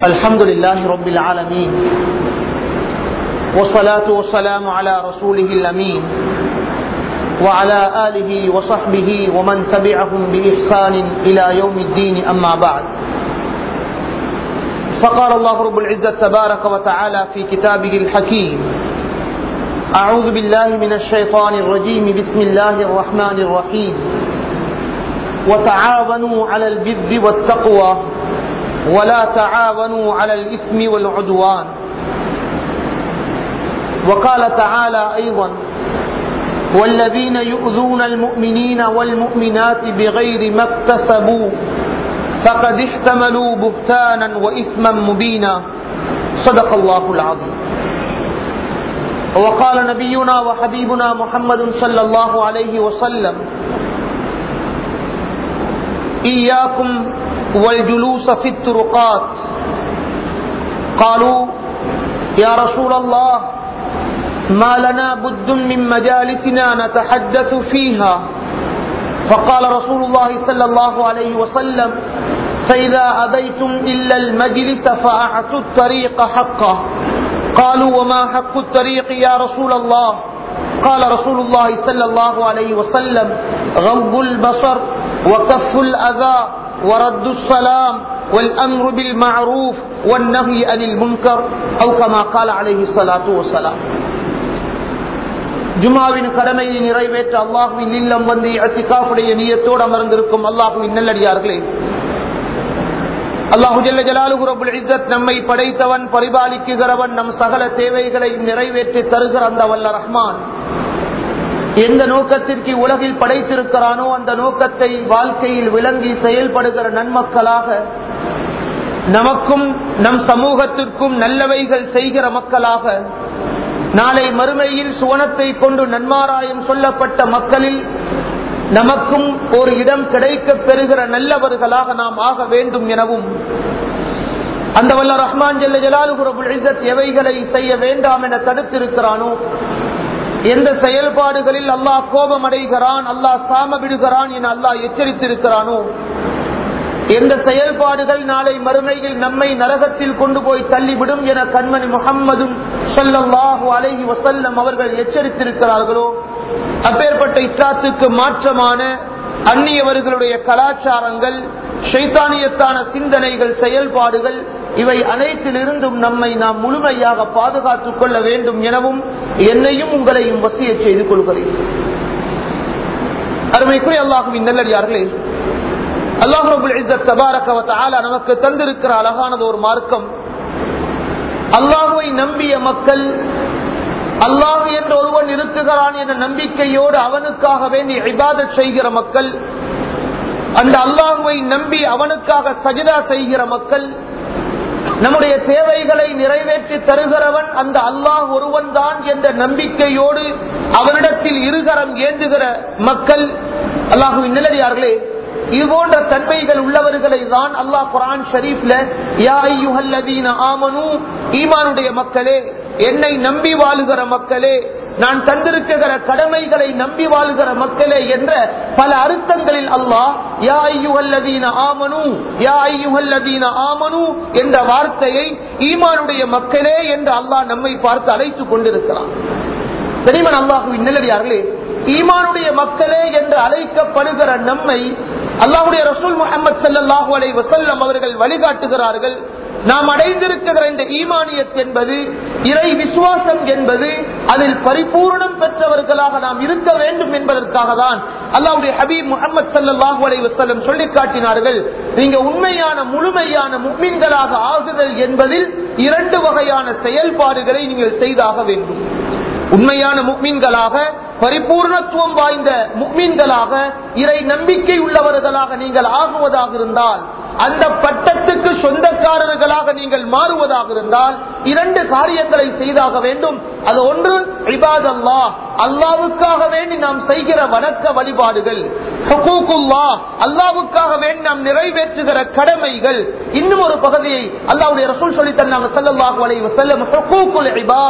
الحمد لله رب العالمين والصلاة والسلام على رسوله الأمين وعلى آله وصحبه ومن تبعهم بإحسان إلى يوم الدين أما بعد فقال الله رب العزة تبارك وتعالى في كتابه الحكيم أعوذ بالله من الشيطان الرجيم بسم الله الرحمن الرحيم وتعاونوا على البر والتقوى ولا تعاونوا على الإثم والعدوان وقال تعالى أيضا والذين يؤذون المؤمنين والمؤمنات بغير ما اكتسبوا فقد احتملوا بهتانا وإثما مبينا صدق الله العظيم وقال نبينا وحبيبنا محمد صلى الله عليه وسلم إياكم والجلوس في الطرقات قالوا يا رسول الله ما لنا بد من مجالسنا نتحدث فيها فقال رسول الله صلى الله عليه وسلم فإذا أبيتم إلا المجلس فأعطوا الطريق حقه قالوا وما حق الطريق يا رسول الله قال رسول الله صلى الله عليه وسلم غض البصر وكف الأذى ورد السلام والأمر بالمعروف والنهي عن المنكر أو كما قال عليه الصلاة والسلام ஜுமாவின் கடமையை நிறைவேற்ற அல்லாஹுவின் இல்லம் வந்து அத்திகாஃபுடைய நீயத்தோடு அமர்ந்திருக்கும் அல்லாஹுவின் நல்லடியார்களே அல்லாஹு ஜல்ல ஜலாலுகு ரபுல் இஸ்ஸத் நம்மை படைத்தவன் பரிபாலிக்குகிறவன் நம் சகல தேவைகளை நிறைவேற்றி தருகிற அந்த வல்ல ரஹ்மான் எந்த நோக்கத்திற்கு உலகில் படைத்திருக்கிறானோ அந்த நோக்கத்தை வாழ்க்கையில் விளங்கி செயல்படுகிற நன்மக்களாக நமக்கும் நம் சமூகத்திற்கும் நல்லவைகள் செய்கிற மக்களாக நாளை மறுமையில் சுவனத்தை கொண்டு நன்மாராயம் சொல்லப்பட்ட மக்களில் நமக்கும் ஒரு இடம் கிடைக்க பெறுகிற நல்லவர்களாக நாம் ஆக வேண்டும் எனவும் அந்த வல்ல ரஹ்மான் ஜல்ல ஜலாலுபுரபுல் இஸ்ஸத் எவைகளை செய்ய வேண்டாம் என தடுத்திருக்கிறானோ எந்த செயல்பாடுகளில் அல்லாஹ் கோபம் அடைகிறான் அல்லாஹ் சாம விடுகிறான் என அல்லாஹ் எச்சரித்திருக்கிறானோ எந்த செயல்பாடுகள் நாளை மறுமையில் நம்மை நரகத்தில் கொண்டு போய் தள்ளிவிடும் என கண்மணி முகம்மதும் சொல்லல்லாஹு அலஹி வசல்லம் அவர்கள் எச்சரித்திருக்கிறார்களோ அப்பேற்பட்ட இஸ்லாத்துக்கு மாற்றமான அந்நியவர்களுடைய கலாச்சாரங்கள் ஷைத்தானியத்தான சிந்தனைகள் செயல்பாடுகள் இவை அனைத்திலிருந்தும் நம்மை நாம் முழுமையாக பாதுகாத்துக் கொள்ள வேண்டும் எனவும் என்னையும் உங்களையும் வசிய செய்து கொள்கிறேன் அருமைக்குரிய அல்லாஹுவின் நல்லடியார்களே அல்லாஹுல நமக்கு தந்திருக்கிற அழகானது ஒரு மார்க்கம் அல்லாஹுவை நம்பிய மக்கள் அல்லாஹு என்று ஒருவன் இருக்குகிறான் என்ற நம்பிக்கையோடு அவனுக்காக வேண்டி இபாத செய்கிற மக்கள் அந்த அல்லாஹுவை நம்பி அவனுக்காக சஜிதா செய்கிற மக்கள் நம்முடைய தேவைகளை நிறைவேற்றி தருகிறவன் அந்த அல்லாஹ் ஒருவன் தான் என்ற நம்பிக்கையோடு அவனிடத்தில் இருகரம் ஏந்துகிற மக்கள் அல்லாஹுவின் நிலடியார்களே இது போன்ற தன்மைகள் உள்ளவர்களை தான் அல்லாஹ் குரான் ஷரீப்ல ஆமனு ஈமானுடைய மக்களே என்னை நம்பி வாழுகிற மக்களே நான் தந்திருக்கிற கடமைகளை நம்பி வாழுகிற மக்களே என்ற பல அர்த்தங்களில் அல்லாஹ் யா ஐயுஹல்லதீன ஆமனு யா ஐயுஹல்லதீன ஆமனு என்ற வார்த்தையை ஈமானுடைய மக்களே என்று அல்லாஹ் நம்மை பார்த்து அழைத்துக் கொண்டிருக்கிறான் தெரியுமா அல்லாஹுவின் நிலடியார்களே ஈமானுடைய மக்களே என்று அழைக்கப்படுகிற நம்மை அல்லாஹுடைய ரசூல் முகமது சல்லாஹூ அலை வசல்லம் அவர்கள் வழிகாட்டுகிறார்கள் நாம் அடைந்திருக்கிற இந்த ஈமானியத் என்பது இறை விசுவாசம் என்பது அதில் பரிபூர்ணம் பெற்றவர்களாக நாம் இருக்க வேண்டும் என்பதற்காக தான் அல்லாவுடைய ஹபீப் முகமது சல்லாஹூ அலை வசல்லம் சொல்லி காட்டினார்கள் நீங்க உண்மையான முழுமையான முக்மீன்களாக ஆகுதல் என்பதில் இரண்டு வகையான செயல்பாடுகளை நீங்கள் செய்தாக வேண்டும் உண்மையான முக்மீன்களாக பரிபூர்ணத்துவம் வாய்ந்த முக்மீன்களாக இறை நம்பிக்கை உள்ளவர்களாக நீங்கள் ஆகுவதாக இருந்தால் அந்த பட்டத்துக்கு சொந்தக்காரர்களாக நீங்கள் மாறுவதாக இருந்தால் இரண்டு காரியங்களை செய்தாக வேண்டும் அது ஒன்று இபாத் அல்லா அல்லாவுக்காக வேண்டி நாம் செய்கிற வணக்க வழிபாடுகள் அல்லாவுக்காக வேண்டி நாம் நிறைவேற்றுகிற கடமைகள் இன்னும் ஒரு பகுதியை அல்லாவுடைய ரசூல் சொல்லி தந்தாங்க செல்லல்லாஹு அலைஹி வஸல்லம் ஹுகூக்குல் இபாத்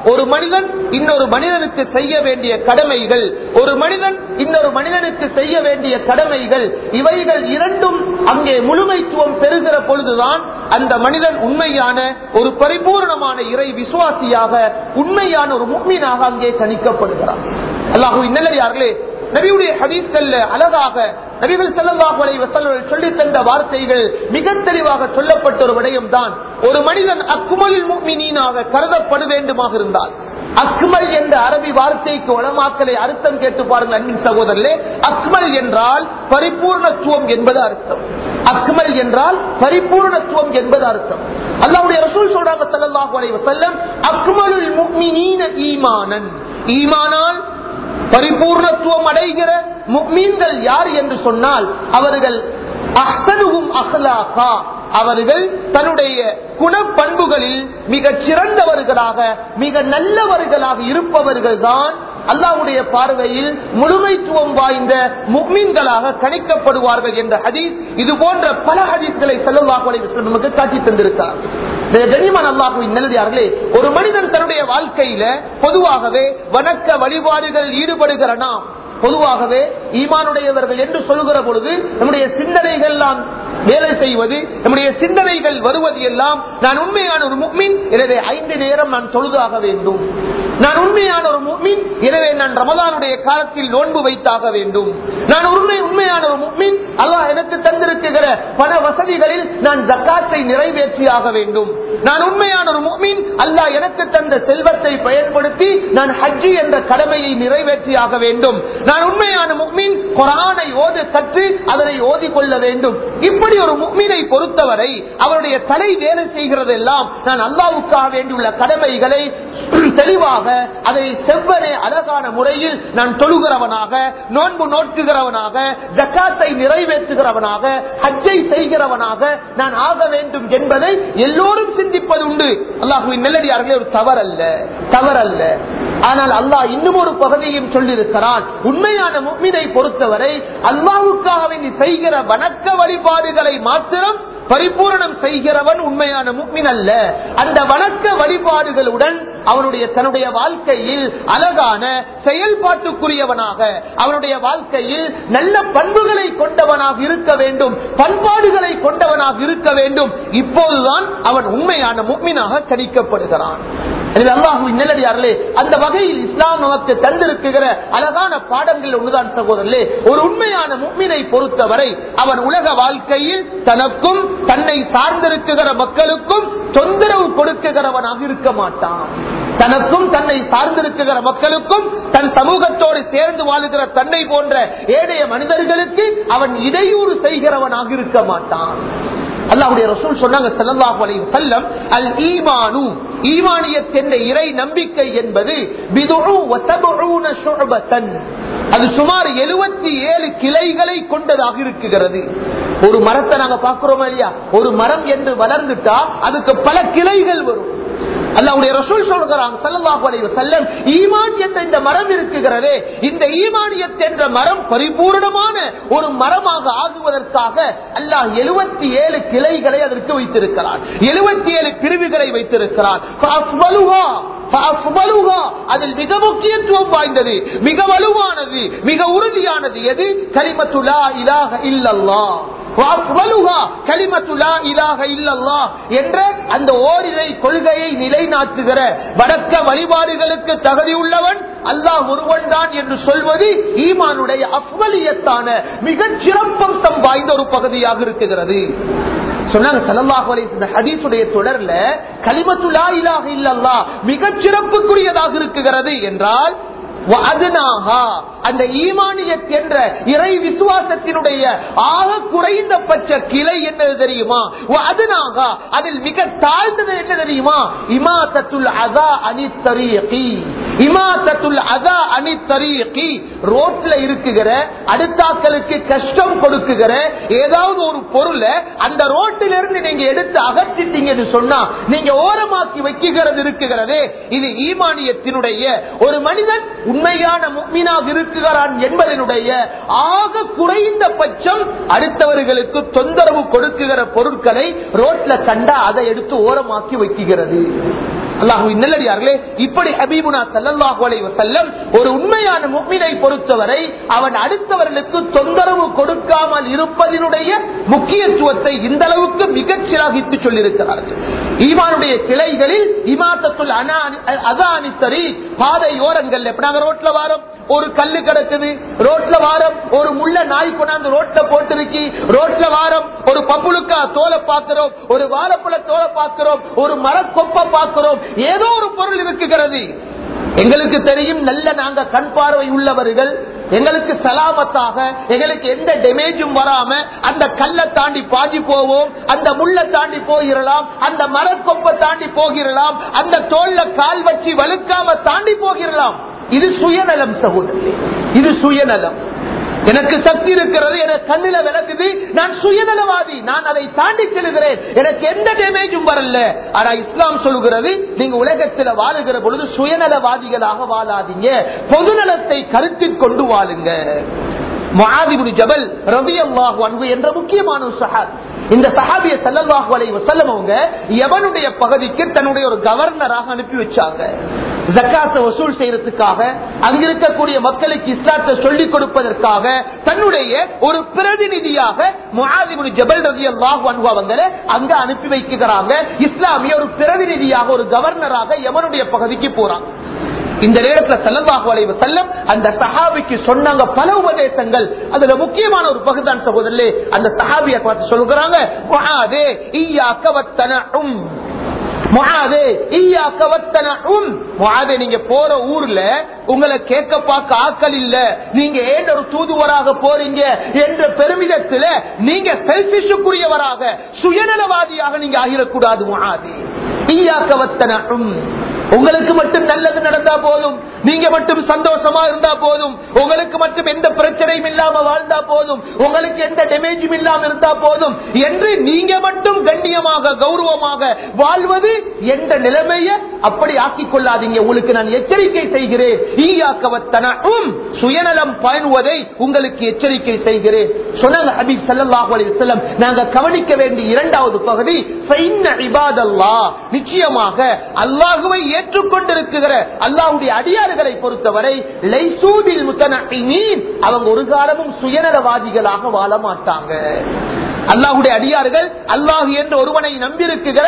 ஒரு மனிதன் இன்னொரு மனிதனுக்கு செய்ய வேண்டிய கடமைகள் ஒரு மனிதன் இன்னொரு மனிதனுக்கு செய்ய வேண்டிய கடமைகள் இவைகள் இரண்டும் அங்கே முழுமைத்துவம் பெறுகிற பொழுதுதான் அந்த மனிதன் உண்மையான ஒரு பரிபூர்ணமான இறை விசுவாசியாக உண்மையான ஒரு முக்மீனாக அங்கே கணிக்கப்படுகிறான் அல்லாஹு இன்னலடியார்களே நபியுடைய ஹதீஸ்கள்ல அழகாக நபிகள் செல்லல்லாஹு அலைஹி வஸல்லம் சொல்லி தந்த வார்த்தைகள் மிக தெளிவாக சொல்லப்பட்ட ஒரு விடயம் தான் ஒரு மனிதன் அக்குமலில் முக்மினீனாக கருதப்பட வேண்டுமாக இருந்தால் அக்மல் என்ற அரபி வார்த்தைக்கு உளமாக்கலை அர்த்தம் கேட்டு பாருங்கள் அன்பின் சகோதரர்களே அக்மல் என்றால் பரிபூர்ணத்துவம் என்பது அர்த்தம் அக்மல் என்றால் பரிபூர்ணத்துவம் என்பது அர்த்தம் அல்லாவுடைய ரசூல் சொல்றாங்க ஸல்லல்லாஹு அலைஹி வஸல்லம் அக்மலுல் முஃமினீன ஈமானன் ஈமானால் பரிபூர்ணத்துவம் அடைகிற முக்மீன்கள் யார் என்று சொன்னால் அவர்கள் அஹ்சனுகும் அஹ்லாகா அவர்கள் தன்னுடைய குணப்பண்புகளில் மிக சிறந்தவர்களாக மிக நல்லவர்களாக இருப்பவர்கள் தான் அல்லாவுடைய பார்வையில் முழுமைத்துவம் வாய்ந்த முக்மீன்களாக கணிக்கப்படுவார்கள் என்ற ஹதீஸ் இது போன்ற பல ஹதீஸ்களை செல்லவாக நமக்கு காட்டி தந்திருக்கிறார் கனிமன் அல்லாஹுவின் நல்லதார்களே ஒரு மனிதன் தன்னுடைய வாழ்க்கையில பொதுவாகவே வணக்க வழிபாடுகள் ஈடுபடுகிற நாம் பொதுவாகவே ஈமானுடையவர்கள் என்று சொல்கிற பொழுது நம்முடைய சிந்தனைகள் எல்லாம் வேலை செய்வது நம்முடைய சிந்தனைகள் வருவது எல்லாம் நான் உண்மையான ஒரு முக்மின் எனவே ஐந்து நேரம் நான் தொழுதாக வேண்டும் நான் உண்மையான ஒரு முக்மின் எனவே நான் ரமதானுடைய காலத்தில் நோன்பு வைத்தாக வேண்டும் நான் உண்மை உண்மையான ஒரு முக்மின் அல்லாஹ் எனக்கு தந்திருக்கிற பண வசதிகளில் நான் ஜக்காத்தை நிறைவேற்றியாக வேண்டும் நான் உண்மையான ஒரு முக்மின் அல்லாஹ் எனக்கு தந்த செல்வத்தை பயன்படுத்தி நான் ஹஜ்ஜி என்ற கடமையை நிறைவேற்றியாக வேண்டும் நான் உண்மையான முக்மின் குரானை ஓது கற்று அதனை ஓதி கொள்ள வேண்டும் இப்படி ஒரு முக்மீனை பொறுத்தவரை அவருடைய தலை வேலை செய்கிறது எல்லாம் நான் அல்லாவுக்காக வேண்டியுள்ள கடமைகளை தெளிவாக அதை செவ்வனே அழகான முறையில் நான் தொழுகிறவனாக நோன்பு நோக்குகிறவனாக ஜக்காத்தை நிறைவேற்றுகிறவனாக ஹஜ்ஜை செய்கிறவனாக நான் ஆக வேண்டும் என்பதை எல்லோரும் சிந்திப்பது உண்டு அல்லாஹுவின் நெல்லடியார்களே ஒரு தவறல்ல தவறல்ல ஆனால் அல்லாஹ் இன்னும் ஒரு பகுதியும் சொல்லியிருக்கிறான் உண்மையான முக்மினை பொறுத்தவரை அல்லாவுக்காக வேண்டி செய்கிற வணக்க வழிபாடுகளை மாத்திரம் பரிபூரணம் செய்கிறவன் உண்மையான முக்மின் அல்ல அந்த வணக்க வழிபாடுகளுடன் அவனுடைய தன்னுடைய வாழ்க்கையில் அழகான செயல்பாட்டுக்குரியவனாக அவனுடைய வாழ்க்கையில் நல்ல பண்புகளை கொண்டவனாக இருக்க வேண்டும் பண்பாடுகளை கொண்டவனாக இருக்க வேண்டும் இப்போதுதான் அவன் உண்மையான முக்மினாக கணிக்கப்படுகிறான் அல்லாஹுவின் நிலடியார்களே அந்த வகையில் இஸ்லாம் நமக்கு தந்திருக்குகிற அழகான பாடங்கள் ஒன்றுதான் சகோதரர்களே ஒரு உண்மையான முக்மினை பொறுத்தவரை அவன் உலக வாழ்க்கையில் தனக்கும் தன்னை சார்ந்திருக்குகிற மக்களுக்கும் தொந்தரவு கொடுக்குகிறவனாக இருக்க மாட்டான் தனக்கும் தன்னை சார்ந்திருக்குகிற மக்களுக்கும் தன் சமூகத்தோடு சேர்ந்து வாழுகிற தன்னை போன்ற ஏழைய மனிதர்களுக்கு அவன் இடையூறு செய்கிறவனாக இருக்க மாட்டான் அல்லாவுடைய ரசூல் சொன்னாங்க ஸல்லல்லாஹு அலைஹி வஸல்லம் அல் ஈமானு ஈமானியத் என்ற இறை நம்பிக்கை என்பது பிதுஉ வ தபஉன ஷுஅபத்தன் அது சுமார் 77 கிளைகளை கொண்டதாக இருக்குகிறது ஒரு மரத்தை நாங்க பாக்குறோமா இல்லையா ஒரு மரம் என்று வளர்ந்துட்டா அதுக்கு பல கிளைகள் வரும் அல்லாவுடைய ரசூல் சொல்கிறாங்க ஸல்லல்லாஹு அலைஹி வஸல்லம் ஈமான் என்ற இந்த மரம் இருக்குகிறதே இந்த ஈமானியத் என்ற மரம் பரிபூர்ணமான ஒரு மரமாக ஆகுவதற்காக அல்லாஹ் 77 கிளைகளை அதற்கு வைத்திருக்கிறார் 77 பிரிவுகளை வைத்திருக்கிறார் ஃபஅஃபலுஹா ஃபஅஃபலுஹா அதில் மிக முக்கியத்துவம் வாய்ந்தது மிக வலுவானது மிக உறுதியானது எது கலிமத்து லா இலாஹ இல்லல்லாஹ் என்ற அந்த ஓரிரை கொள்கையை நிலைநாட்டுகிற வடக்க வழிபாடுகளுக்கு தகுதி உள்ளவன் அல்லாஹ் ஒருவன் தான் என்று சொல்வது ஈமானுடைய அஃவலியத்தான மிகச் சிறப்பம்சம் வாய்ந்த ஒரு பகுதியாக இருக்குகிறது சொன்னாங்க சல்லல்லாஹு அலைஹி இந்த ஹதீஸுடைய தொடர்ல கலிமத்துலா இலாஹ இல்லல்லாஹ் மிகச் சிறப்புக்குரியதாக இருக்குகிறது என்றால் அந்த ஈமானியத் என்ற இறை விசுவாசத்தினுடைய ஆக குறைந்தபட்ச கிளை என்னது தெரியுமா அதனாக அதில் மிக தாழ்ந்தது என்ன தெரியுமா இமாத்தத்துல் அதா அணி தரீகி இமாத்தத்துல் அதா அணி தரீகி ரோட்ல இருக்குகிற அடுத்தாக்களுக்கு கஷ்டம் கொடுக்குகிற ஏதாவது ஒரு பொருளை அந்த ரோட்டிலிருந்து நீங்க எடுத்து அகற்றிட்டீங்கன்னு சொன்னா நீங்க ஓரமாக்கி வைக்குகிறது இருக்குகிறதே இது ஈமானியத்தினுடைய ஒரு மனிதன் உண்மையான முக்மீனாக இருக்கிறான் என்பதனுடைய ஆக குறைந்த பட்சம் அடுத்தவர்களுக்கு தொந்தரவு கொடுக்குகிற பொருட்களை ரோட்ல கண்டா அதை எடுத்து ஓரமாக்கி வைக்குகிறது அல்லாஹுவின் நல்லடியார்களே இப்படி ஹபீபுனா ஸல்லல்லாஹு அலைஹி வஸல்லம் ஒரு உண்மையான முஃமினை பொறுத்தவரை அவன் அடுத்தவர்களுக்கு தொந்தரவு கொடுக்காமல் இருப்பதனுடைய முக்கியத்துவத்தை இந்த அளவுக்கு மிகச் சிலாகித்து சொல்லியிருக்கிறார்கள் ஈமானுடைய கிளைகளில் இமாத்தத்துல் அனானி அதானித்தரி பாதை ஓரங்கள்ல இப்ப நாங்க ரோட்ல வாரம் ஒரு கல்லு கிடக்குது ரோட்ல வாரம் ஒரு முள்ள நாய் கொண்டாந்து ரோட்ல போட்டிருக்கி ரோட்ல வாரம் ஒரு பப்புளுக்கா தோலை பார்க்கிறோம் ஒரு வாழைப்பழ தோலை பார்க்கிறோம் ஒரு மரக்கொப்பை பார்க்கிறோம் ஏதோ ஒரு பொருள் இருக்குகிறது எங்களுக்கு தெரியும் நல்ல நாங்க கண் பார்வை உள்ளவர்கள் எங்களுக்கு சலாமத்தாக எங்களுக்கு எந்த டேமேஜும் வராம அந்த கல்லை தாண்டி பாஞ்சி போவோம் அந்த முள்ள தாண்டி போகிறலாம் அந்த மரக்கொப்பை தாண்டி போகிறலாம் அந்த தோல்ல கால் வச்சு வலுக்காம தாண்டி போகிறலாம் இது சுயநலம் சகோதரி இது சுயநலம் எனக்கு சக்தி இருக்கிறது எனக்கு கண்ணில விளக்குது நான் சுயநலவாதி நான் அதை தாண்டி செல்கிறேன் எனக்கு எந்த டேமேஜும் வரல ஆனா இஸ்லாம் சொல்லுகிறது நீங்க உலகத்தில் வாழுகிற பொழுது சுயநலவாதிகளாக வாழாதீங்க பொதுநலத்தை கருத்தில் கொண்டு வாழுங்க முஆதிபுன் ஜபல் ரலியல்லாஹு அன்ஹு என்ற முக்கியமான ஒரு சஹாபி இந்த சஹாபிய ஸல்லல்லாஹு அலைஹி வஸல்லம் அவங்க யமனுடைய பகுதிக்கு தன்னுடைய ஒரு கவர்னராக அனுப்பி வச்சாங்க ஜக்காத்தை வசூல் செய்யறதுக்காக அங்க இருக்கக்கூடிய மக்களுக்கு இஸ்லாத்தை சொல்லிக் கொடுப்பதற்காக தன்னுடைய ஒரு பிரதிநிதியாக முஆதிபுன் ஜபல் ரலியல்லாஹு அன்ஹு அவங்களை அங்க அனுப்பி வைக்கிறாங்க இஸ்லாமிய ஒரு பிரதிநிதியாக ஒரு கவர்னராக யமனுடைய பகுதிக்கு போறாங்க இந்த நேரத்தில் செல்லல்லாஹு அலைஹி வஸல்லம் அந்த சஹாபிக்கு சொன்னாங்க பல உபதேசங்கள் அதுல முக்கியமான ஒரு பகுதான் சகோதரர்களே அந்த சஹாபியை பார்த்து சொல்லுகிறாங்க முஆதே இய்யாக்க வத்தனஉம் முஆதே இய்யாக்க வத்தனஉம் முஆதே நீங்க போற ஊர்ல உங்களை கேட்க பார்க்க ஆக்கள் இல்ல நீங்க ஏன் ஒரு தூதுவராக போறீங்க என்ற பெருமிதத்துல நீங்க செல்பிஷுக்குரியவராக சுயநலவாதியாக நீங்க ஆகிடக்கூடாது முஆதே இய்யாக்க வத்தனஉம் உங்களுக்கு மட்டும் நல்லது நடந்தா போதும் நீங்க மட்டும் சந்தோஷமா இருந்தா போதும் உங்களுக்கு மட்டும் எந்த பிரச்சனையும் இல்லாம வாழ்ந்தா போதும் உங்களுக்கு எந்த டேமேஜும் இல்லாம இருந்தா போதும் என்று நீங்க மட்டும் கண்ணியமாக கௌரவமாக வாழ்வது என்ற நிலைமையை அப்படி ஆக்கிக் கொள்ளாதீங்க உங்களுக்கு நான் எச்சரிக்கை செய்கிறேன் ஈயாக்கவத்தனும் சுயநலம் பயனுவதை உங்களுக்கு எச்சரிக்கை செய்கிறேன் சொன்னாங்க ஹபீப் ஸல்லல்லாஹு அலைஹி வஸல்லம் நாங்க கவனிக்க வேண்டிய இரண்டாவது பகுதி ஃபைன்ன இபாதல்லாஹ் நிச்சயமாக அல்லாஹ்வை ஏற்றுக்கொண்டிருக்கிற அல்லாஹ்வுடைய அடியார்களை பொறுத்தவரை லைசூபில் முத்தனஇமீன் அவங்க ஒரு காலமும் சுயநலவாதிகளாக வாழ மாட்டாங்க அல்லாஹுடைய அடியார்கள் அல்லாஹ் என்று ஒருவனை நம்பியிருக்கிற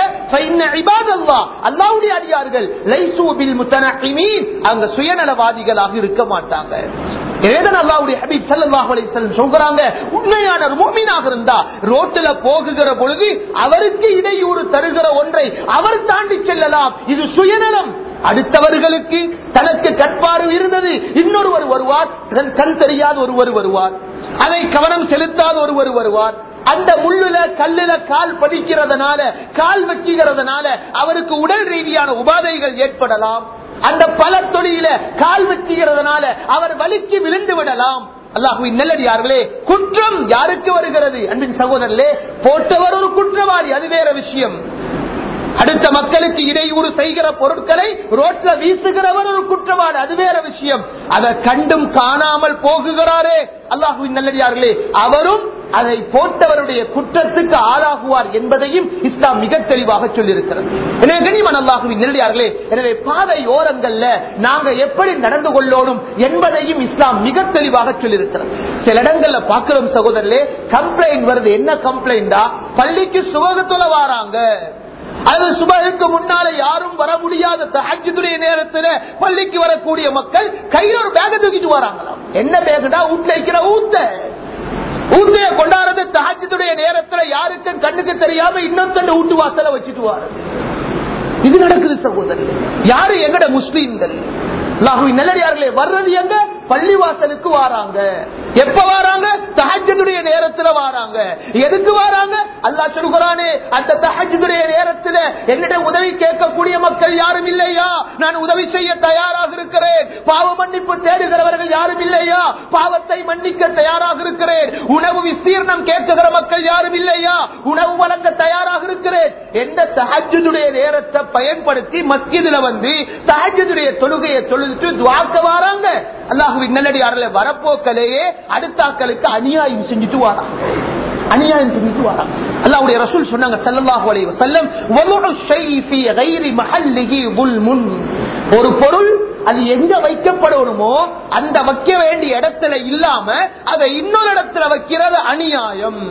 அல்லாஹுடைய அடியார்கள் லைசூபில் முத்தனஇமீன் அவங்க சுயநலவாதிகளாக இருக்க மாட்டாங்க ஏதன் அல்லாஹ்வுடைய ஹபீப் ஸல்லல்லாஹு அலைஹி வஸல்லம் சொல்றாங்க உண்மையான ஒரு முஃமினாக இருந்தா ரோட்ல போகுகிற பொழுது அவருக்கு இடையூறு தருகிற ஒன்றை அவர் தாண்டி செல்லலாம் இது சுயநலம் அடுத்தவர்களுக்கு தனக்கு கற்பார்வை இருந்தது இன்னொருவர் வருவார் தன் கண் தெரியாத ஒருவர் வருவார் அதை கவனம் செலுத்தாத ஒருவர் வருவார் அந்த முள்ளுல கல்லுல கால் பதிக்கிறதுனால கால் வச்சுகிறதுனால அவருக்கு உடல் ரீதியான உபாதைகள் ஏற்படலாம் அந்த பல தொழில கால் வச்சுகிறதுனால அவர் வலிக்கு விழுந்து விடலாம் அல்லாஹுவின் நல்லடியார்களே குற்றம் யாருக்கு வருகிறது அன்பின் சகோதரர்களே போட்டவர் ஒரு குற்றவாளி அது வேற விஷயம் அடுத்த மக்களுக்கு இடையூறு செய்கிற பொருட்களை ரோட்ல வீசுகிறவர் ஒரு குற்றவாளி அது வேற விஷயம் அதை கண்டும் காணாமல் போகுகிறாரே அல்லாஹுவின் நல்லடியார்களே அவரும் அதை போட்டவருடைய குற்றத்துக்கு ஆளாகுவார் என்பதையும் இஸ்லாம் மிக தெளிவாக சொல்லியிருக்கிறது எனவே கனிமன் அல்லாஹுவின் நல்லடியார்களே எனவே பாதை ஓரங்கள்ல நாங்க எப்படி நடந்து கொள்ளணும் என்பதையும் இஸ்லாம் மிக தெளிவாக சொல்லியிருக்கிறது சில இடங்கள்ல பாக்கிறோம் சகோதரர்களே கம்ப்ளைண்ட் வருது என்ன கம்ப்ளைண்டா பள்ளிக்கு சுகத்துல வாராங்க அது சுபகுக்கு முன்னால யாரும் வர முடியாத தஹஜுடைய நேரத்துல பள்ளிக்கு வரக்கூடிய மக்கள் கையில ஒரு பேக தூக்கிட்டு வராங்களாம் என்ன பேகுடா வீட்டுல வைக்கிற ஊத்த ஊத்தைய கொண்டாடுறது தஹஜுடைய நேரத்துல யாருக்கும் கண்ணுக்கு தெரியாம இன்னொருத்தண்டு வீட்டு வாசல வச்சுட்டு வாரது இது நடக்குது சகோதரி யாரு எங்கட முஸ்லீம்கள் நல்லடியார்களே வர்றது எங்க பள்ளிவாசலுக்கு வாராங்க எப்ப வாராங்க தஹஜுடைய நேரத்துல வாராங்க எதுக்கு வாராங்க அல்லா சொல்கிறானே அந்த தஹஜுடைய நேரத்துல என்னிடம் உதவி கேட்கக்கூடிய மக்கள் யாரும் இல்லையா நான் உதவி செய்ய தயாராக இருக்கிறேன் பாவ மன்னிப்பு தேடுகிறவர்கள் யாரும் இல்லையா பாவத்தை மன்னிக்க தயாராக இருக்கிறேன் உணவு விஸ்தீர்ணம் கேட்குகிற மக்கள் யாரும் இல்லையா உணவு வழங்க தயாராக இருக்கிறேன் எந்த தஹஜுடைய நேரத்தை பயன்படுத்தி மஸ்ஜிதுல வந்து தஹஜுடைய தொழுகையை தொழுதுட்டு துவாக்க வாராங்க அல்லாஹுவின் நல்லடியாரில் வரப்போக்களையே அடுத்தாக்களுக்கு அநியாயம் செஞ்சுட்டு வராங்க அநியாயம் செஞ்சுட்டு வராங்க அல்லாவுடைய ரசூல் சொன்னாங்க ஸல்லல்லாஹு அலைஹி வஸல்லம் வலுஉ ஷைஇ ஃபீ கைரி மஹல்லிஹி ظلم ஒரு பொருள் அது எங்க வைக்கப்படணுமோ அந்த வைக்க வேண்டிய இடத்துல இல்லாம அதை இன்னொரு இடத்துல வைக்கிறது அநியாயம்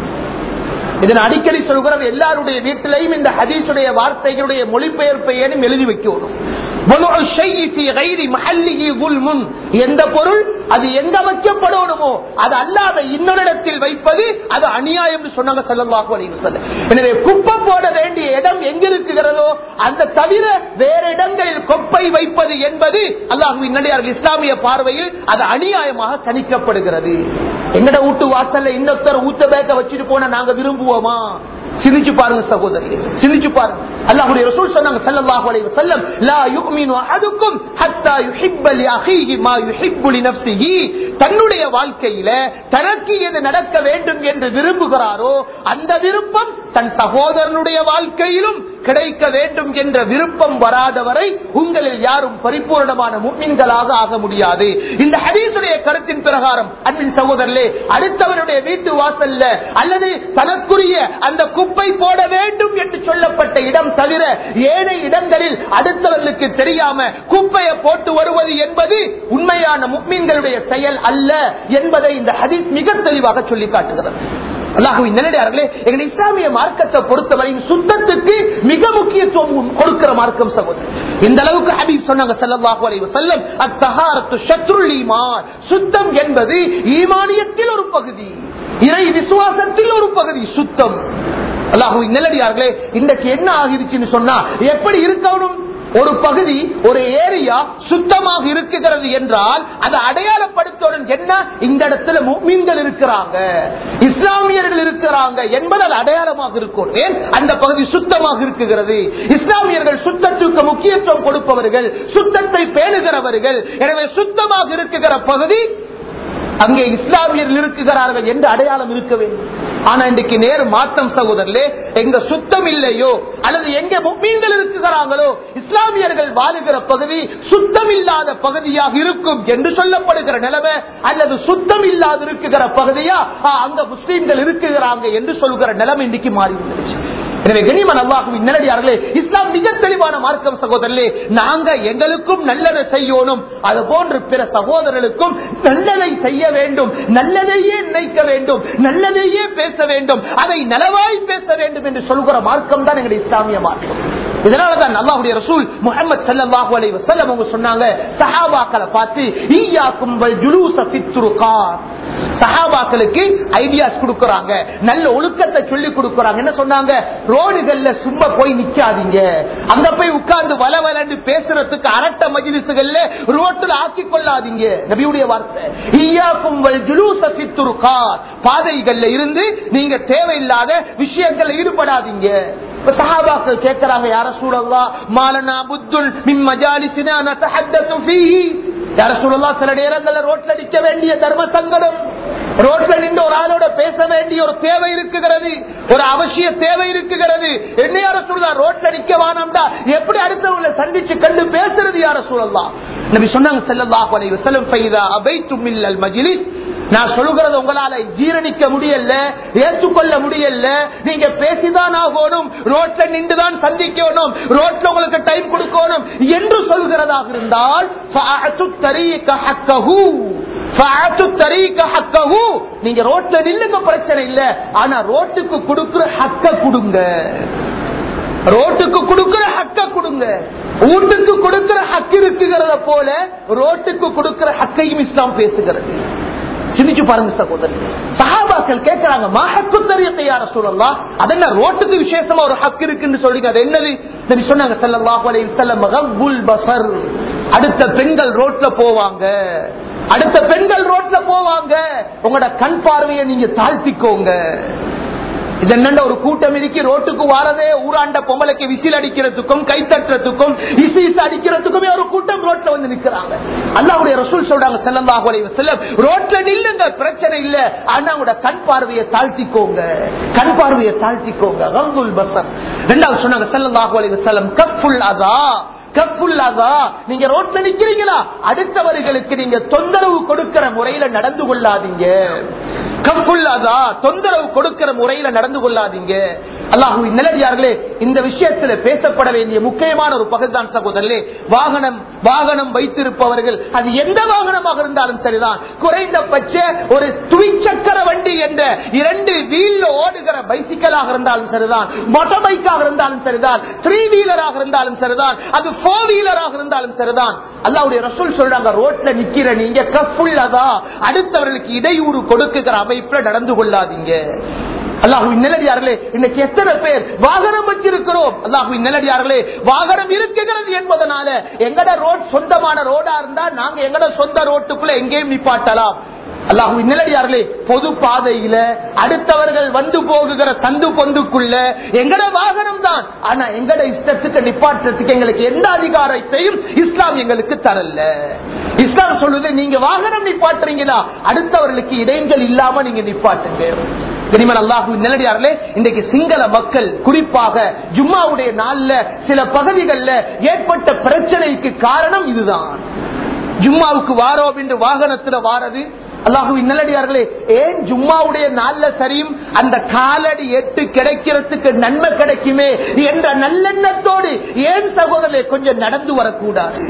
இதன் அடிக்கடி சொல்கிறது எல்லாருடைய வீட்டிலையும் இந்த ஹதீஸுடைய வார்த்தைகளுடைய மொழிபெயர்ப்பை ஏனும் எழுதி வைக்கணும் வலுஉ ஷைஇ ஃபீ கைரி மஹல்லிஹி ظلم. எந்த பொருள் அது எங்க வைக்கப்படணுமோ அது அல்லாத இன்னொரு இடத்தில் வைப்பது அது அநியாயம் சொன்னாங்க ஸல்லல்லாஹு அலைஹி வஸல்லம் எனவே குப்பை போட வேண்டிய இடம் எங்க இருக்குகிறதோ அந்த தவிர வேற இடங்களில் கொப்பை வைப்பது என்பது அல்லாஹுவின் நடிகார்கள் இஸ்லாமிய பார்வையில் அது அநியாயமாக கணிக்கப்படுகிறது எங்கட வீட்டு வாசல்ல இன்னொருத்தர் ஊத்த பேக்க வச்சுட்டு போன நாங்க விரும்புவோமா சிந்திச்சு பாருங்க சகோதரி சிந்திச்சு பாருங்க அல்லாஹ்வுடைய ரசூல் சொன்னாங்க ஸல்லல்லாஹு அலைஹி வஸல்லம் லா யுமினு அஹதுக்கும் ஹத்தா யுஹிப்ப லி அஹீஹி மா யுஹிப்பு லி நஃப்ஸிஹி தன்னுடைய வாழ்க்கையில தனக்கு எது நடக்க வேண்டும் என்று விரும்புகிறாரோ அந்த விருப்பம் தன் சகோதரனுடைய வாழ்க்கையிலும் கிடைக்க வேண்டும் என்ற விருப்பம் வராதவரை உங்களில் யாரும் பரிபூர்ணமான முக்மின்களாக ஆக முடியாது இந்த ஹதீசுடைய கருத்தின் பிரகாரம் அன்பின் சகோதரர்களே அடுத்தவருடைய வீட்டு வாசல்ல அல்லது தனக்குரிய அந்த குப்பை போட வேண்டும் என்று சொல்லப்பட்ட இடம் தவிர ஏழை இடங்களில் அடுத்தவர்களுக்கு தெரியாம குப்பையை போட்டு வருவது என்பது உண்மையான முக்மீன்களுடைய செயல் அல்ல என்பதை இந்த ஹதீஸ் மிக தெளிவாக சொல்லி காட்டுகிறது அல்லாஹுவின் நிலையார்களே எங்கள் இஸ்லாமிய மார்க்கத்தை பொறுத்தவரையும் சுத்தத்துக்கு மிக முக்கியத்துவம் கொடுக்கிற மார்க்கம் சகோதரர் இந்த அளவுக்கு ஹபீப் சொன்னாங்க ஸல்லல்லாஹு அலைஹி வஸல்லம் அத்தஹாரத்து ஷத்ருல் ஈமான் சுத்தம் என்பது ஈமானியத்தில் ஒரு பகுதி இறை விசுவாசத்தில் ஒரு பகுதி சுத்தம் அல்லாஹுவின் நிலடியார்களே இன்றைக்கு என்ன ஆகிருச்சுன்னு சொன்னா எப்படி இருக்கணும் ஒரு பகுதி ஒரு ஏரியா சுத்தமாக இருக்குகிறது என்றால் அதை அடையாளப்படுத்தணும் என்ன இந்த இடத்துல மீன்கள் இருக்கிறாங்க இஸ்லாமியர்கள் இருக்கிறாங்க என்பது அது அடையாளமாக இருக்கும் ஏன் அந்த பகுதி சுத்தமாக இருக்குகிறது இஸ்லாமியர்கள் சுத்தத்துக்கு முக்கியத்துவம் கொடுப்பவர்கள் சுத்தத்தை பேணுகிறவர்கள் எனவே சுத்தமாக இருக்குகிற பகுதி அங்கே இஸ்லாமியர்கள் இருக்குகிறார்கள் என்று அடையாளம் இருக்க வேண்டும் ஆனா இன்றைக்கு நேர் மாற்றம் சகோதரர்களே எங்க சுத்தம் இல்லையோ அல்லது எங்க மீன்கள் இருக்குகிறாங்களோ இஸ்லாமியர்கள் வாழுகிற பகுதி சுத்தம் இல்லாத பகுதியாக இருக்கும் என்று சொல்லப்படுகிற நிலைமை அல்லது சுத்தம் இல்லாத இருக்குகிற பகுதியா ஆ, அங்க முஸ்லீம்கள் இருக்குகிறாங்க என்று சொல்கிற நிலைமை இன்றைக்கு மாறி வந்துருச்சு எனவே கனிமன் அல்லாஹுவின் நிலடியார்களே இஸ்லாம் மிக தெளிவான மார்க்கம் சகோதரர்களே நாங்க எங்களுக்கும் நல்லதை செய்யணும் அது போன்று பிற சகோதரர்களுக்கும் நல்லதை செய்ய வேண்டும் நல்லதையே நினைக்க வேண்டும் நல்லதையே பேச வேண்டும் அதை நலவாய் பேச வேண்டும் என்று சொல்கிற மார்க்கம் தான் எங்களுடைய இஸ்லாமிய மார்க்கம் இதனாலதான் அல்லாஹுடைய ரசூல் முகமது ஸல்லல்லாஹு அலைஹி வஸல்லம் அவங்க சொன்னாங்க சஹாபாக்களை பார்த்து ஈயாக்கும் வல் ஜுலூஸ ஃபித் துருகாத் சஹாபாக்களுக்கு ஐடியாஸ் கொடுக்கறாங்க நல்ல ஒழுக்கத்தை சொல்லி கொடுக்கறாங்க என்ன சொன்னாங்க ரோடுகள்ல சும்மா போய் நிக்காதீங்க அங்க போய் உட்கார்ந்து வல வலன்னு பேசுறதுக்கு அரட்ட மஜிலிசுகள்ல ரோட்டுல ஆக்கி கொள்ளாதீங்க நபியுடைய வார்த்தை ஈயாக்கும் வல் ஜுலூஸ ஃபித் துருகாத் பாதைகள்ல இருந்து நீங்க தேவையில்லாத விஷயங்கள்ல ஈடுபடாதீங்க இப்ப சஹாபாக்கள் கேட்கிறாங்க யார சூழல்லா மாலனா புத்துல் மின் மஜாலிசினா நதஹத்தது ஃபீஹி யார சூழல்லா சில நேரங்கள்ல ரோட்ல நிக்க வேண்டிய தர்ம சங்கடம் ரோட்ல நின்று ஒரு ஆளோட பேச வேண்டிய ஒரு தேவை இருக்குகிறது ஒரு அவசிய தேவை இருக்குகிறது என்ன யார சூழலா ரோட்ல நிக்க வானம்டா எப்படி அடுத்தவங்களை சந்திச்சு கண்டு பேசுறது யார சூழல்லா நபி சொன்னாங்க ஸல்லல்லாஹு அலைஹி வஸல்லம் ஃபைதா அபைத்தும் மில்லல் மஜ்லிஸ் நான் சொல்லுகிறது உங்களால ஜீரணிக்க முடியல ஏற்றுக்கொள்ள முடியல நீங்க பேசிதான் ஆகணும் ரோட்ல நின்றுதான் சந்திக்கணும் ரோட்ல உங்களுக்கு டைம் கொடுக்கணும் என்று சொல்கிறதாக இருந்தால் فَأَعْتُ الطَّرِيقَ حَقَّهُ فَأَعْتُ الطَّرِيقَ حَقَّهُ. நீங்க ரோட்ல நில்லுங்க பிரச்சனை இல்ல ஆனா ரோட்டுக்கு கொடுக்கிற ஹக்க கொடுங்க ரோட்டுக்கு கொடுக்கிற ஹக்க கொடுங்க வீட்டுக்கு கொடுக்கிற ஹக்கு இருக்குகிறத போல ரோட்டுக்கு கொடுக்கிற ஹக்கையும் இஸ்லாம் பேசுகிறது சிந்திச்சு பாருங்க சகோதரர் சஹாபாக்கள் கேட்கிறாங்க மாஹக்கு தெரியத்தை யார சொல்லலாம் அதென்ன ரோட்டுக்கு விசேஷமா ஒரு ஹக்கு இருக்குன்னு சொல்றீங்க அது என்னது நபி சொன்னாங்க ஸல்லல்லாஹு அலைஹி வஸல்லம் கஃபுல் பஸர் அடுத்த பெண்கள் ரோட்ல போவாங்க அடுத்த பெண்கள் ரோட்ல போவாங்க உங்களோட கண் பார்வையை நீங்க தாழ்த்திக்கோங்க இது என்னண்ட ஒரு கூட்டம் இருக்கு ரோட்டுக்கு வாரதே ஊராண்ட பொம்பளைக்கு விசில் அடிக்கிறதுக்கும் கை தட்டுறதுக்கும் இசு இசு அடிக்கிறதுக்குமே ஒரு கூட்டம் ரோட்ல வந்து நிக்கிறாங்க அல்லாவுடைய ரசூல் சொல்றாங்க ஸல்லல்லாஹு அலைஹி வஸல்லம் ரோட்ல நில்லுங்க பிரச்சனை இல்ல ஆனா உங்களோட கண் பார்வையை தாழ்த்திக்கோங்க கண் பார்வையை தாழ்த்திக்கோங்க கங்குல் பசர் ரெண்டாவது சொன்னாங்க ஸல்லல்லாஹு அலைஹி வஸல்லம் கஃபுல் அதா கப்புல்லாதா நீங்க ரோட்ல நிக்கிறீங்களா அடுத்தவர்களுக்கு நீங்க தொந்தரவு கொடுக்கிற முறையில நடந்து கொள்ளாதீங்க கப்புல்லாதா தொந்தரவு கொடுக்கிற முறையில நடந்து கொள்ளாதீங்க அல்லாஹு நிலடியார்களே இந்த விஷயத்துல பேசப்பட வேண்டிய முக்கியமான ஒரு பகுதிதான் சகோதரர்களே வாகனம் வாகனம் வைத்திருப்பவர்கள் அது எந்த வாகனமாக இருந்தாலும் சரிதான் குறைந்தபட்ச ஒரு துவிச்சக்கர வண்டி என்ற இரண்டு வீல்ல ஓடுகிற பைசிக்கலாக இருந்தாலும் சரிதான் மோட்டார் பைக்காக இருந்தாலும் சரிதான் த்ரீ வீலராக இருந்தாலும் சரிதான் அது போர் வீலராக இருந்தாலும் சரிதான் அல்லாவுடைய ரசூல் சொல்றாங்க ரோட்ல நிக்கிற நீங்க கப்புள்ளதா அடுத்தவர்களுக்கு இடையூறு கொடுக்குகிற அமைப்புல நடந்து கொள்ளாதீங்க அல்லாஹுவின் நிலடியார்களே இன்னைக்கு எத்தனை பேர் வாகனம் வச்சிருக்கிறோம் அல்லாஹுவின் நிலடியார்களே வாகனம் இருக்குகிறது என்பதனால எங்கட ரோட் சொந்தமான ரோடா இருந்தா நாங்க எங்கட சொந்த ரோட்டுக்குள்ள எங்கேயும் நிப்பாட்டலாம் அல்லாஹுவின் நிலடியார்களே பொது பாதையில அடுத்தவர்கள் வந்து போகுகிற சந்து பொந்துக்குள்ள எங்கட வாகனம் தான் ஆனா எங்கட இஷ்டத்துக்கு நிப்பாட்டுறதுக்கு எங்களுக்கு எந்த அதிகாரத்தையும் இஸ்லாம் எங்களுக்கு தரல இஸ்லாம் சொல்லுது நீங்க வாகனம் நிப்பாட்டுறீங்களா அடுத்தவர்களுக்கு இடைஞ்சல் இல்லாம நீங்க நிப்பாட்டுங்க கனிமன் அல்லாஹு நிலடியார்களே இன்றைக்கு சிங்கள மக்கள் குறிப்பாக ஜும்மாவுடைய நாள்ல சில பகுதிகளில் ஏற்பட்ட பிரச்சனைக்கு காரணம் இதுதான் ஜும்மாவுக்கு வாரோம் என்று வாகனத்துல வாரது அல்லாஹுவின் நல்லடியார்களே ஏன் ஜும்மாவுடைய நாள்ல சரியும் அந்த காலடி எட்டு கிடைக்கிறதுக்கு நன்மை கிடைக்குமே என்ற நல்லெண்ணத்தோடு ஏன் சகோதரே கொஞ்சம் நடந்து வரக்கூடாது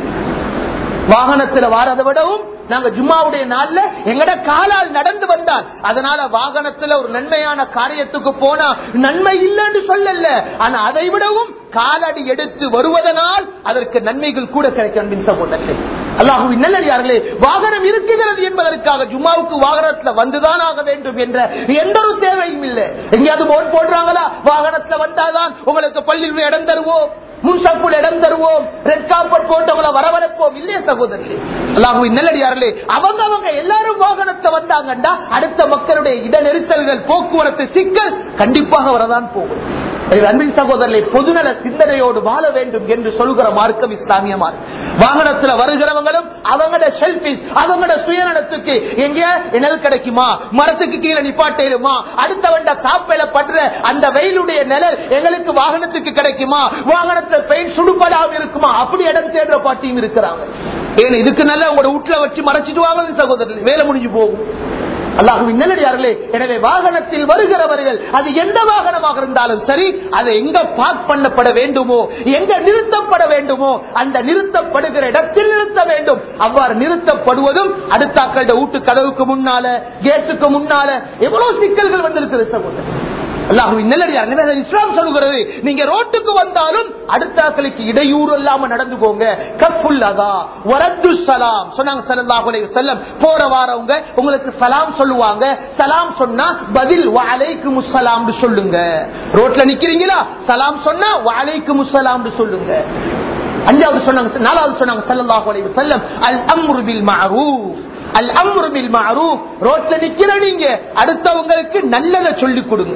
வாகனத்துல வாரதை விடவும் நாங்க ஜும்மாவுடைய நாள்ல எங்கட காலால் நடந்து வந்தால் அதனால வாகனத்துல ஒரு நன்மையான காரியத்துக்கு போனா நன்மை இல்லைன்னு சொல்லல ஆனா அதை விடவும் காலடி எடுத்து வருவதனால் அதற்கு நன்மைகள் கூட கிடைக்கும் சகோதரர்களே அல்லாஹுவின் நல்லடியார்களே வாகனம் இருக்குகிறது என்பதற்காக ஜும்மாவுக்கு வாகனத்துல வந்துதான் ஆக வேண்டும் என்ற எந்த ஒரு தேவையும் இல்லை எங்கேயாவது போர்ட் போடுறாங்களா வாகனத்துல வந்தாதான் உங்களுக்கு பள்ளியில் இடம் தருவோம் முன்சப்புள் இடம் தருவோம் ரெட் காப்பர் போட்டவங்களை வரவழைப்போம் இல்லையே சகோதரி அல்லாஹுவின் நல்லடியார்களே அவங்க அவங்க எல்லாரும் வாகனத்தை வந்தாங்கண்டா அடுத்த மக்களுடைய இட நெரிசல்கள் போக்குவரத்து சிக்கல் கண்டிப்பாக வரதான் போகும் அன்பின் சகோதரர்களை பொதுநல சிந்தனையோடு வாழ வேண்டும் என்று சொல்கிற மார்க்கம் இஸ்லாமிய மார்க்கம் வாகனத்துல வருகிறவங்களும் அவங்களோட செல்பிஸ் அவங்களோட சுயநலத்துக்கு எங்க நிழல் கிடைக்குமா மரத்துக்கு கீழே நிப்பாட்டிடுமா அடுத்த வண்ட தாப்பையில படுற அந்த வெயிலுடைய நிழல் எங்களுக்கு வாகனத்துக்கு கிடைக்குமா வாகனத்துல பெயின் சுடுபடாம இருக்குமா அப்படி இடம் தேடுற பாட்டியும் இருக்கிறாங்க ஏன் இதுக்கு நல்ல உங்களோட வீட்டுல வச்சு மறைச்சிட்டு வாங்க சகோதரர் வேலை முடிஞ்சு போகும் அல்லாஹுவின் நல்லடியார்களே எனவே வாகனத்தில் வருகிறவர்கள் அது எந்த வாகனமாக இருந்தாலும் சரி அது எங்க பார்க் பண்ணப்பட வேண்டுமோ எங்க நிறுத்தப்பட வேண்டுமோ அந்த நிறுத்தப்படுகிற இடத்தில் நிறுத்த வேண்டும் அவ்வாறு நிறுத்தப்படுவதும் அடுத்தாக்கள வீட்டு கதவுக்கு முன்னால கேட்டுக்கு முன்னால எவ்வளவு சிக்கல்கள் வந்திருக்கிறது சகோதரர் அல்லாஹுவின் நல்லடியார் இஸ்லாம் சொல்லுகிறது நீங்க ரோட்டுக்கு வந்தாலும் அடுத்தாக்களுக்கு இடையூறு இல்லாம நடந்துக்கோங்க கப்புல்லதா வரத்து சலாம் சொன்னாங்க சல்லாஹ் செல்லம் போற வாரவங்க உங்களுக்கு சலாம் சொல்லுவாங்க சலாம் சொன்னா பதில் வாழைக்கு முசலாம் சொல்லுங்க ரோட்ல நிக்கிறீங்களா சலாம் சொன்னா வாழைக்கு முசலாம் சொல்லுங்க அஞ்சாவது சொன்னாங்க நாலாவது சொன்னாங்க சல்லாஹ் செல்லம் அல் அம்ருபில் மாரூப் அல் அம்ருபில் மாரூப் ரோட்ல நிக்கிற நீங்க அடுத்தவங்களுக்கு நல்லதை சொல்லிக் கொடுங்க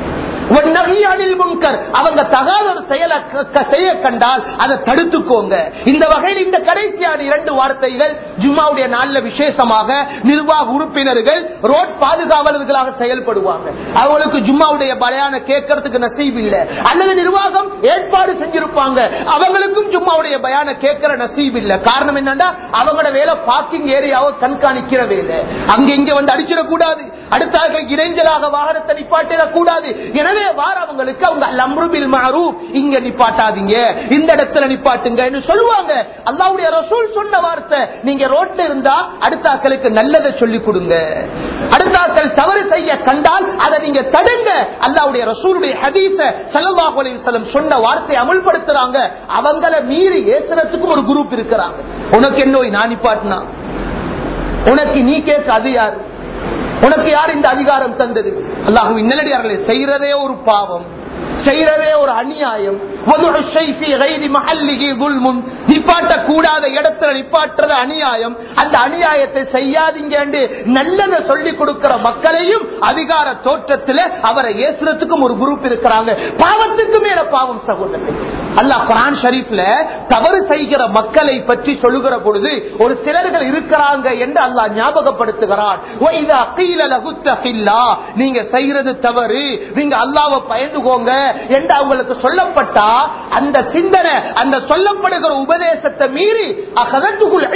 அவங்க தகாத ஒரு செயலை செய்ய கண்டால் அதை தடுத்துக்கோங்க இந்த வகையில் இந்த கடைசியான இரண்டு வார்த்தைகள் ஜும்மாவுடைய நாள்ல விசேஷமாக நிர்வாக உறுப்பினர்கள் ரோட் பாதுகாவலர்களாக செயல்படுவாங்க அவங்களுக்கு ஜும்மாவுடைய பலையான கேட்கறதுக்கு நசீப் இல்லை அல்லது நிர்வாகம் ஏற்பாடு செஞ்சிருப்பாங்க அவங்களுக்கும் ஜும்மாவுடைய பயான கேட்கிற நசீப் இல்லை காரணம் என்னன்னா அவங்களோட வேலை பார்க்கிங் ஏரியாவை கண்காணிக்கிற வேலை அங்க இங்க வந்து அடிச்சிடக்கூடாது அடுத்த இடைஞ்சலாக வாகனத்தை நிப்பாட்டிடக்கூடாது எனவே வாரவங்களுக்கு அவங்க லம்ருபில் மாறு இங்க நிப்பாட்டாதீங்க இந்த இடத்துல நிப்பாட்டுங்க சொல்லுவாங்க அல்லாவுடைய ரசூல் சொன்ன வார்த்தை நீங்க ரோட்ல இருந்தா அடுத்த ஆக்களுக்கு நல்லதை சொல்லி கொடுங்க அடுத்த ஆக்கள் தவறு செய்ய கண்டால் அதை நீங்க தடுங்க அல்லாவுடைய ரசூலுடைய ஹதீச சல்லாஹ் அலிவலம் சொன்ன வார்த்தையை அமல்படுத்துறாங்க அவங்கள மீறி ஏசுறதுக்கும் ஒரு குரூப் இருக்கிறாங்க உனக்கு என்ன நான் நிப்பாட்டினா உனக்கு நீ கேட்க அது யாரு உனக்கு யார் இந்த அதிகாரம் தந்தது அல்லாஹு நல்லடியார்களை செய்யறதே ஒரு பாவம் செய்யறதே ஒரு அநியாயம் நிப்பாட்ட கூடாத இடத்துல நிப்பாட்டுறது அநியாயம் அந்த அநியாயத்தை செய்யாதீங்க நல்லதை சொல்லி கொடுக்கிற மக்களையும் அதிகார தோற்றத்தில் அவரை ஏசுறதுக்கும் ஒரு குரூப் இருக்கிறாங்க பாவத்துக்கு மேல பாவம் சகோதரர் அல்லாஹ் குரான் ஷரீப்ல தவறு செய்கிற மக்களை பற்றி சொல்லுகிற பொழுது ஒரு சிலர்கள் இருக்கிறாங்க என்று அல்லாஹ் ஞாபகப்படுத்துகிறான் நீங்க செய்யறது தவறு நீங்க அல்லாவை பயந்துகோங்க என்று அவங்களுக்கு சொல்லப்பட்டா அந்த சிந்தனை அந்த சொல்லப்படுகிற உபதேசத்தை மீறி அகதத்துக்குள்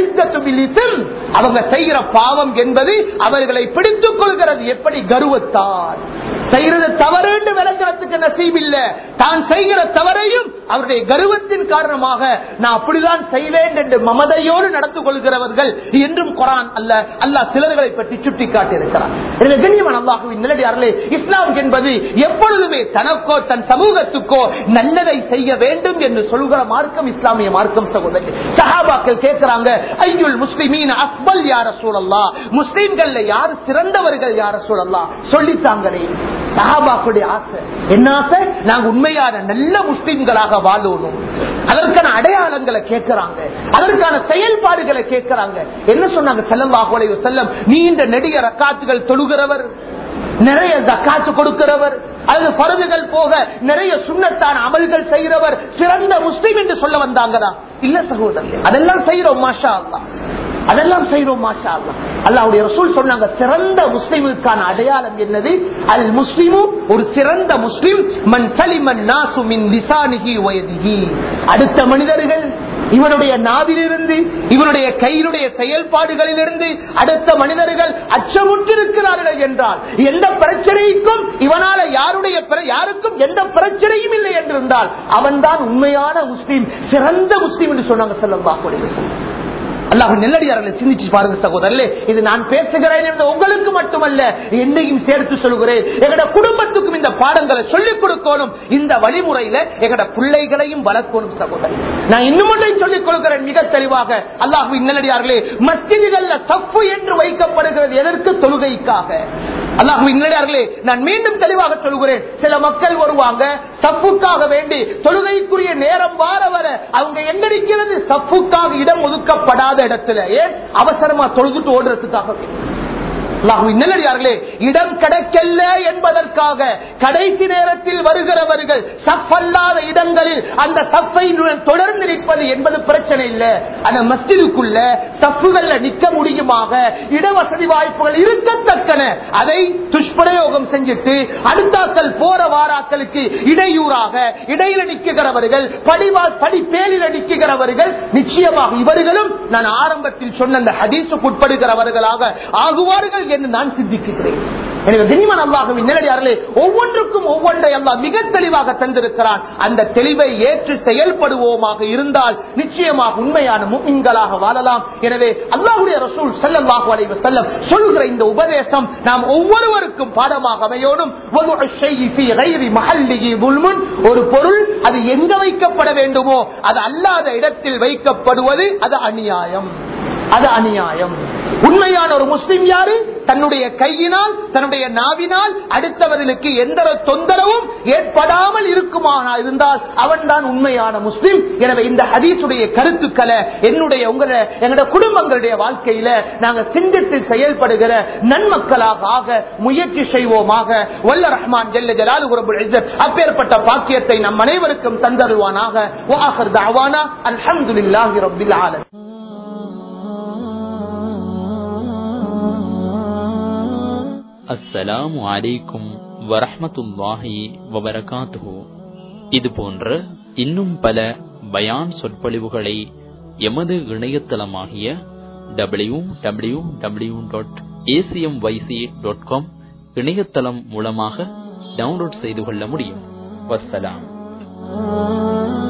அவங்க செய்கிற பாவம் என்பது அவர்களை பிடித்துக் கொள்கிறது எப்படி கருவத்தால் செய்கிறது தவறு என்று விளங்குறதுக்கு நசீபில்ல தான் செய்கிற தவறையும் அவருடைய கருவத்தின் காரணமாக நான் அப்படிதான் செய்வேன் என்று மமதையோடு நடந்து கொள்கிறவர்கள் என்றும் குரான் அல்ல அல்லாஹ் சிலர்களை பற்றி சுட்டி காட்டியிருக்கிறார் எனவே கண்ணியமான அல்லாஹுவின் நிலடியார்களே இஸ்லாம் என்பது எப்பொழுதுமே தனக்கோ தன் சமூகத்துக்கோ நல்லதை செய்ய வேண்டும் என்று சொல்கிற மார்க்கம் இஸ்லாமிய மார்க்கம் சகோதரி சஹாபாக்கள் கேட்கிறாங்க ஐயுல் முஸ்லிமீன் அக்பல் யார சூழல்லா முஸ்லிம்கள்ல யார் சிறந்தவர்கள் யார சூழல்லா சொல்லித்தாங்களே சஹாபாக்களுடைய ஆசை என்ன ஆசை நாங்க உண்மையான நல்ல முஸ்லிம்களாக வாழணும் அதற்கான அடையாளங்களை கேட்கிறாங்க அதற்கான செயல்பாடுகளை கேட்கிறாங்க என்ன சொன்னாங்க செல்லம்பாக செல்லம் நீண்ட நெடிய ரக்காத்துகள் தொழுகிறவர் நிறைய ஜக்காத்து கொடுக்கிறவர் அல்லது பருவுகள் போக நிறைய சுண்ணத்தான அமல்கள் செய்கிறவர் சிறந்த முஸ்லீம் என்று சொல்ல வந்தாங்கதான் இல்ல சகோதரர் அதெல்லாம் செய்யறோம் மாஷா அல்லா அதெல்லாம் செய்யறோம் மாஷா அல்லா அல்லாவுடைய ரசூல் சொன்னாங்க சிறந்த முஸ்லிமுக்கான அடையாளம் என்னது அல் முஸ்லிமு ஒரு சிறந்த முஸ்லிம் மன் சலிமன் நாசு மின் லிசானிகி வயதிகி அடுத்த மனிதர்கள் இவனுடைய நாவிலிருந்து இவனுடைய கையினுடைய செயல்பாடுகளிலிருந்து அடுத்த மனிதர்கள் அச்சமுற்றிருக்கிறார்கள் என்றால் எந்த பிரச்சனைக்கும் இவனால யாருடைய யாருக்கும் எந்த பிரச்சனையும் இல்லை என்றிருந்தால் அவன்தான் உண்மையான முஸ்லீம் சிறந்த முஸ்லீம் என்று சொன்னாங்க செல்லம் அல்லாஹ் நெல்லடியார்களை சிந்திச்சு பாருங்க சகோதரர்களே இது நான் பேசுகிறேன் என்று உங்களுக்கு மட்டுமல்ல என்னையும் சேர்த்து சொல்கிறேன் எங்கட குடும்பத்துக்கும் இந்த பாடங்களை சொல்லிக் கொடுக்கணும் இந்த வழிமுறையில எங்கட பிள்ளைகளையும் வளர்க்கணும் சகோதரி நான் இன்னும் ஒன்றையும் சொல்லிக் கொடுக்கிறேன் மிக தெளிவாக அல்லாஹ் நெல்லடியார்களே மஸ்ஜிதுகள்ல தப்பு என்று வைக்கப்படுகிறது எதற்கு தொழுகைக்காக அல்லாஹ் நல்லடியார்களே நான் மீண்டும் தெளிவாக சொல்கிறேன் சில மக்கள் வருவாங்க சப்புக்காக வேண்டி தொழுகைக்குரிய நேரம் வார வர அவங்க எங்க நிற்கிறது சப்புக்காக இடம் ஒதுக்கப்படாத இடத்துல ஏன் அவசரமா தொழுதுட்டு ஓடுறதுக்காக நல்லடியார்களே இடம் கிடைக்கல என்பதற்காக கடைசி நேரத்தில் வருகிறவர்கள் சஃபல்லாத இடங்களில் அந்த சஃபை தொடர்ந்து நிற்பது என்பது பிரச்சனை இல்லை அந்த மஸ்ஜிதுக்குள்ள சஃப்புகள்ல நிற்க முடியுமாக இடவசதி வாய்ப்புகள் இருக்கத்தக்கன அதை துஷ்பிரயோகம் செஞ்சுட்டு அடுத்தாக்கள் போற வாராக்களுக்கு இடையூறாக இடையில நிற்கிறவர்கள் படிவா படி பேரில நிற்கிறவர்கள் நிச்சயமாக இவர்களும் நான் ஆரம்பத்தில் சொன்ன அந்த ஹதீசுக்கு உட்படுகிறவர்களாக ஆகுவார்கள் என்று நான் சிந்திக்கிறேன் எனவே தினிமன் அல்லாஹுவின் நேரடியார்களே ஒவ்வொன்றுக்கும் ஒவ்வொன்றை அல்லா மிக தெளிவாக தந்திருக்கிறான் அந்த தெளிவை ஏற்று செயல்படுவோமாக இருந்தால் நிச்சயமாக உண்மையான முன்களாக வாழலாம் எனவே அல்லாஹுடைய ரசூல் செல்லல்லாஹு அலைவ செல்லம் சொல்கிற இந்த உபதேசம் நாம் ஒவ்வொருவருக்கும் பாடமாக அமையோடும் ஒரு பொருள் அது எங்க வைக்கப்பட வேண்டுமோ அது அல்லாத இடத்தில் வைக்கப்படுவது அது அநியாயம் அது அநியாயம் உண்மையான ஒரு முஸ்லிம் யாரு தன்னுடைய கையினால் தன்னுடைய நாவினால் அடுத்தவர்களுக்கு எந்த தொந்தரவும் ஏற்படாமல் இருக்குமானா இருந்தால் அவன் தான் உண்மையான முஸ்லிம் எனவே இந்த ஹதீசுடைய கருத்துக்களை என்னுடைய உங்களை எங்களுடைய குடும்பங்களுடைய வாழ்க்கையில நாங்க சிந்தித்து செயல்படுகிற நன்மக்களாக ஆக முயற்சி செய்வோமாக வல்ல ரஹ்மான் ஜெல்ல ஜலாலு அப்பேற்பட்ட பாக்கியத்தை நம் அனைவருக்கும் தந்தருவானாக அல்ஹம்துலில்லாஹி ரப்பில் ஆலமீன் அஸ்ஸலாமு அலைக்கும் வரஹமத்துல்லாஹி வபரகாத்துஹு இது போன்ற இன்னும் பல பயான் சொற்பொழிவுகளை எமது இணையதளமாகிய W W W dot ACM YC dot com இணையதளம் மூலமாக டவுன்லோட் செய்து கொள்ள முடியும் வசலாம்